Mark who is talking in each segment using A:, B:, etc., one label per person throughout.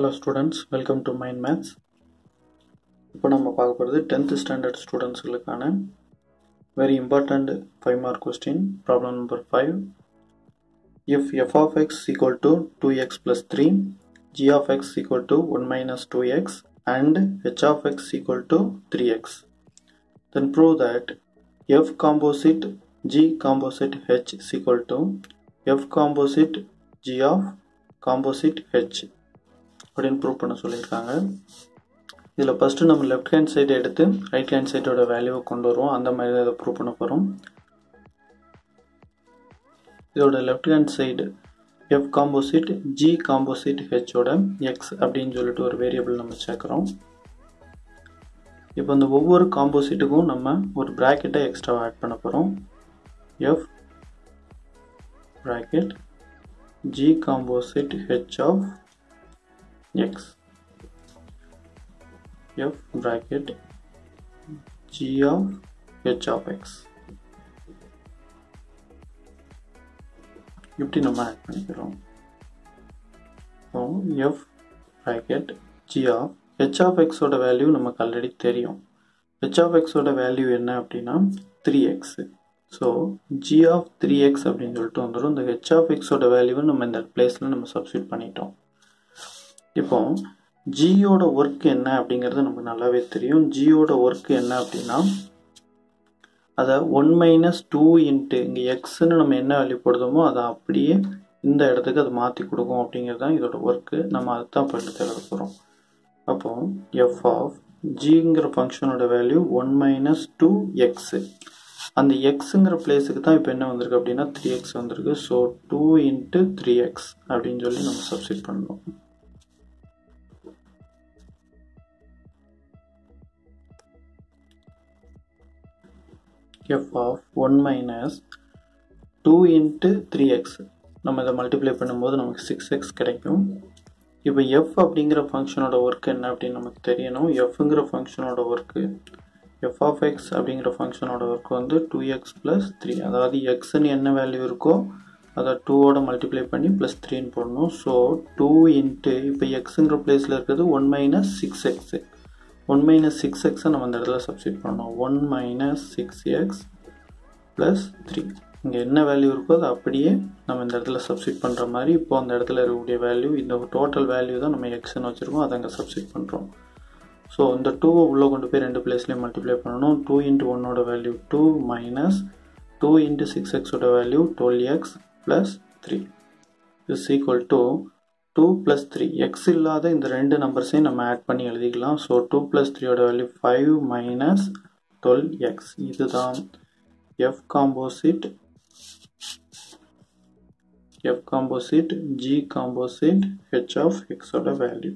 A: hello students welcome to mind maths இப்போ நம்ம பார்க்க போகிறது டென்த்து ஸ்டாண்டர்ட் ஸ்டூடெண்ட்ஸுகளுக்கான very important five mark question problem number five if f of x equal to two x plus three g of x equal to one minus two x and h of x equal to three x then prove that f composite g composite h is equal to f composite g of composite h அப்படின்னு prove பண்ண சொல்லியிருக்காங்க இதில் first நம்ம left hand side எடுத்து right hand சைடோட வேல்யூவை கொண்டு வருவோம் அந்த மாதிரி தான் இதை ப்ரூவ் பண்ண போகிறோம் இதோட left hand side f composite g composite ஹெச்சோட எக்ஸ் அப்படின்னு சொல்லிட்டு ஒரு வேரியபிள் நம்ம சேர்க்குறோம் இப்போ இந்த ஒவ்வொரு காம்போசிட்டுக்கும் நம்ம ஒரு ப்ராக்கெட்டை எக்ஸ்ட்ரா ஆட் பண்ண போகிறோம் f bracket g composite h of x f bracket g of h of x இப்படி நம்ம ஆட் பண்ணிக்கிறோம் f bracket g of h of x ஓட வேல்யூ நமக்கு ஆல்ரெடி தெரியும் h of x ஓட வேல்யூ என்ன அப்படின்னா three x so g of three x அப்படின்னு சொல்லிட்டு வந்துடும் இந்த h of x ஓட வேல்யூவை நம்ம இந்த பிளேஸில் நம்ம சப்ஸ்டியூட் பண்ணிட்டோம் இப்போ ஜியோட ஒர்க் என்ன அப்படிங்கிறது நமக்கு நல்லாவே தெரியும் ஜியோட ஒர்க் என்ன அப்படின்னா அதை ஒன் மைனஸ் டூ இன்ட்டு இங்கே எக்ஸ்ன்னு நம்ம என்ன வேல்யூ போடுதோமோ அதை அப்படியே இந்த இடத்துக்கு அதை மாற்றி கொடுக்கும் அப்படிங்கிறது தான் இதோட ஒர்க்கு நம்ம அதை தான் போயிட்டு எழுத போகிறோம் அப்போ எஃப் ஆஃப் ஜிங்கிற ஃபங்க்ஷனோட value one minus two x அந்த எக்ஸுங்கிற பிளேஸுக்கு தான் இப்போ என்ன வந்திருக்கு அப்படின்னா த்ரீ எக்ஸ் வந்திருக்கு so two into three x அப்படின்னு சொல்லி நம்ம சப்ஸ்டிட் பண்ணணும் f of 1 minus 2 into 3x நம்ம இதை மல்டிப்ளை பண்ணும்போது நமக்கு 6x கிடைக்கும் இப்போ f அப்படிங்கிற ஃபங்க்ஷனோட ஒர்க் என்ன அப்படின்னு நமக்கு தெரியணும் fங்கிற ஃபங்க்ஷனோட ஒர்க்கு f of x அப்படிங்கிற ஃபங்க்ஷனோட ஒர்க் வந்து 2x plus 3 அதாவது xன்னு என்ன வேல்யூ இருக்கோ அதை டூவோட மல்டிப்ளை பண்ணி ப்ளஸ் த்ரீன்னு போடணும் ஸோ டூ இன்ட்டு இப்போ எக்ஸுங்கிற பிளேஸில் இருக்கிறது one minus six x one minus six எக்ஸை நம்ம இந்த இடத்துல சப்ஸ்டியூட் பண்ணோம் one minus six x plus three இங்கே என்ன வேல்யூ இருக்கோ அதை அப்படியே நம்ம இந்த இடத்துல சப்ஸ்டியூட் பண்ணுற மாதிரி இப்போ அந்த இடத்துல இருக்கக்கூடிய வேல்யூ இந்த டோட்டல் வேல்யூ தான் நம்ம எக்ஸ்ன்னு வச்சுருக்கோம் அதை அங்கே சப்ஸ்டியூட் பண்ணுறோம் ஸோ இந்த டூவை உள்ளே கொண்டு போய் ரெண்டு பிளேஸ்லேயும் மல்டிப்ளை பண்ணணும் டூ இன்ட்டு ஒன்னோட value two minus two into six எக்ஸோட value twelve x plus three is equal to two plus three x இல்லாத இந்த ரெண்டு நம்பர்ஸையும் நம்ம ஆட் பண்ணி எழுதிக்கலாம் ஸோ டூ ப்ளஸ் த்ரீயோட value five minus twelve x இதுதான் f composite f composite g composite h of எக்ஸோட வேல்யூ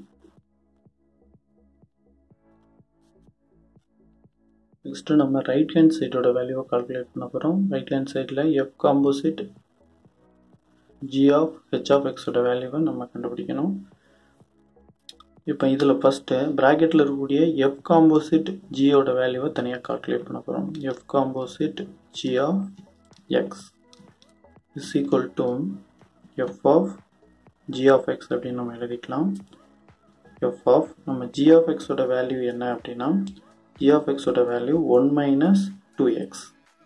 A: நெக்ஸ்ட்டு நம்ம ரைட் ஹேண்ட் சைடோட வேல்யூவை கால்குலேட் பண்ண போகிறோம் ரைட் ஹேண்ட் சைடில் F composite g of h of எக்ஸோட வேல்யூவை நம்ம கண்டுபிடிக்கணும் இப்போ இதில் ஃபஸ்ட்டு ப்ராக்கெட்டில் இருக்கக்கூடிய எஃப் காம்போசிட் ஜியோட வேல்யூவை தனியாக கால்குலேட் பண்ண போகிறோம் f composite g of x is equal to f of g of x அப்படின்னு நம்ம எழுதிக்கலாம் எஃப் ஆஃப் நம்ம ஜி ஆஃப் எக்ஸோட வேல்யூ என்ன அப்படின்னா ஜி ஆஃப் எக்ஸோட value one minus two x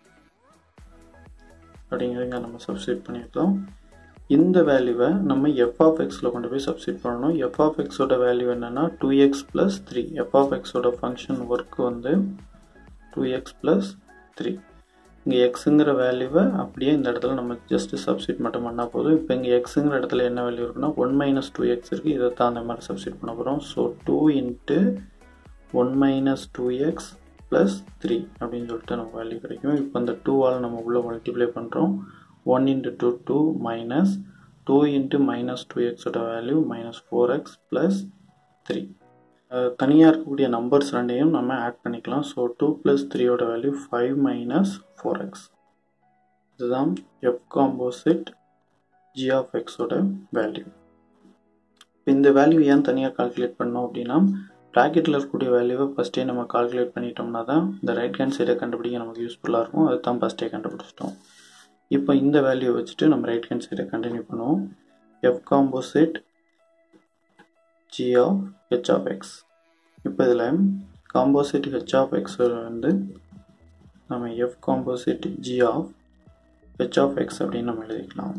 A: அப்படிங்கிறத நம்ம சப்ஸ்டியூட் பண்ணியிருக்கோம் இந்த வேல்யூவை நம்ம எஃப் ஆஃப் எக்ஸில் கொண்டு போய் சப்ஸ்டியூட் பண்ணணும் எஃப் ஆஃப் எக்ஸோட வேல்யூ என்னென்னா two x plus three f of எக்ஸோட ஃபங்க்ஷன் ஒர்க் வந்து டூ எக்ஸ் ப்ளஸ் த்ரீ இங்கே எக்ஸுங்கிற வேல்யூவை அப்படியே இந்த இடத்துல நம்ம ஜஸ்ட் சப்ஸ்டியூட் மட்டும் பண்ணால் போதும் இப்போ இங்கே எக்ஸுங்கிற இடத்துல என்ன வேல்யூ இருக்குன்னா ஒன் மைனஸ் டூ எக்ஸ் இருக்குது இதை தான் அந்த மாதிரி சப்ஸ்டியூட் பண்ண போகிறோம் so two into one minus two x plus three அப்படின்னு சொல்லிட்டு நமக்கு வேல்யூ கிடைக்கும் இப்போ அந்த டூவால் நம்ம உள்ளே மல்டிப்ளை பண்ணுறோம் one into two two minus two into minus two எக்ஸோட value minus four x plus three தனியாக இருக்கக்கூடிய நம்பர்ஸ் ரெண்டையும் நம்ம ஆட் பண்ணிக்கலாம் ஸோ டூ ப்ளஸ் த்ரீயோட value five minus four x இதுதான் எஃப் காம்போசிட் ஜி ஆஃப் எக்ஸோட வேல்யூ இந்த வேல்யூ ஏன் தனியாக கால்குலேட் பண்ணோம் அப்படின்னா ப்ராக்கெட்டில் இருக்கக்கூடிய வேல்யூவை ஃபஸ்ட்டே நம்ம கால்குலேட் பண்ணிட்டோம்னா தான் இந்த ரைட் ஹேண்ட் சைடை கண்டுபிடிக்க நமக்கு யூஸ்ஃபுல்லாக இருக்கும் அது தான் ஃபஸ்ட்டே கண்டுபிடிச்சிட்டோம் இப்போ இந்த வேல்யூ வச்சுட்டு நம்ம ரைட் ஹேண்ட் சைடை கண்டினியூ பண்ணுவோம் f composite g of h of x இப்போ இதில் காம்போசிட் ஹெச் ஆஃப் எக்ஸ் வந்து நம்ம f composite g of h of x அப்படின்னு நம்ம எழுதிக்கலாம்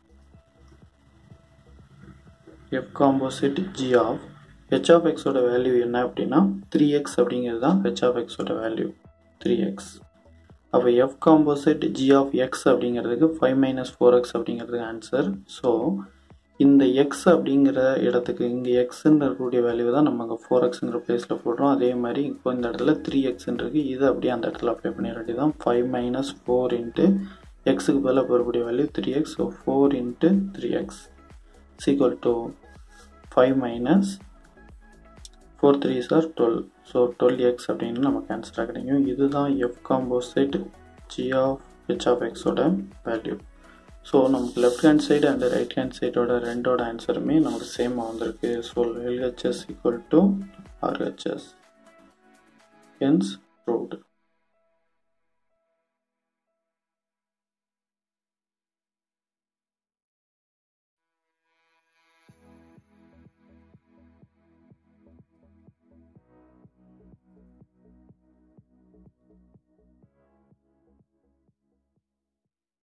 A: f composite g of h of எக்ஸோட வேல்யூ என்ன அப்படின்னா த்ரீ எக்ஸ் அப்படிங்கிறது தான் ஹெச் ஆஃப் எக்ஸோட வேல்யூ த்ரீ எக்ஸ் அப்போ f composite g of x அப்படிங்கிறதுக்கு ஃபைவ் மைனஸ் ஃபோர் எக்ஸ் அப்படிங்கிறதுக்கு ஆன்சர் ஸோ இந்த எக்ஸ் அப்படிங்கிற இடத்துக்கு இங்கே எக்ஸ்ன்னு இருக்கக்கூடிய வேல்யூ தான் நம்ம அங்கே ஃபோர் எக்ஸுங்கிற பிளேஸில் போடுறோம் அதே மாதிரி இப்போ இந்த இடத்துல த்ரீ எக்ஸ்ன்னு இருக்குது இது அப்படியே அந்த இடத்துல அப்ளை பண்ணிட வேண்டியதான் ஃபைவ் மைனஸ் ஃபோர் இன்ட்டு எக்ஸுக்கு பதிலாக போகக்கூடிய value three x so four into three x is equal to five minus four three சார் டுவெல் ஸோ டுவெல் எக்ஸ் அப்படின்னு நமக்கு ஆன்சராக கிடைக்கும் இதுதான் f composite g of h of எக்ஸோட வேல்யூ ஸோ நமக்கு left hand side and right hand சைடோட ரெண்டோட ஆன்சருமே நமக்கு சேமாக வந்திருக்கு so LHS equal to RHS hence proved